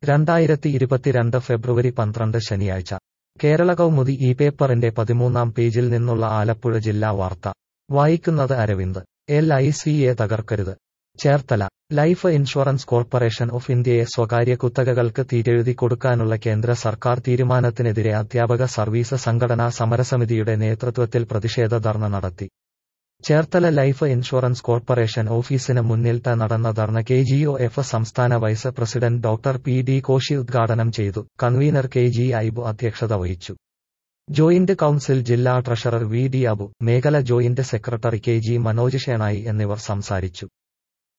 രണ്ടായിരത്തി ഇരുപത്തിരണ്ട് ഫെബ്രുവരി പന്ത്രണ്ട് ശനിയാഴ്ച കേരള കൗമുദി ഈ പേപ്പറിന്റെ പതിമൂന്നാം പേജിൽ നിന്നുള്ള ആലപ്പുഴ ജില്ലാ വാർത്ത വായിക്കുന്നത് അരവിന്ദ് എൽ ഐ സിയെ തകർക്കരുത് Cherthala life insurance corporation of ഇന്ത്യയെ സ്വകാര്യ കുത്തകകൾക്ക് തീരെഴുതി കൊടുക്കാനുള്ള കേന്ദ്ര സർക്കാർ തീരുമാനത്തിനെതിരെ അധ്യാപക സർവീസ് സംഘടനാ സമരസമിതിയുടെ നേതൃത്വത്തിൽ പ്രതിഷേധ ധർണ നടത്തി ചേർത്തല ലൈഫ് ഇൻഷുറൻസ് കോർപ്പറേഷൻ ഓഫീസിന് മുന്നിൽ ത നടന്ന dharna K G O F സംസ്ഥാന vice president doctor P D Koshy ഉദ്ഘാടനം ചെയ്തു കൺവീനർ കെ ജി ഐബു അധ്യക്ഷത വഹിച്ചു ജോയിന്റ് കൌൺസിൽ ജില്ലാ ട്രഷറർ വി ഡി അബു മേഖല joint secretary K G Manoj Shenoy എന്നിവർ സംസാരിച്ചു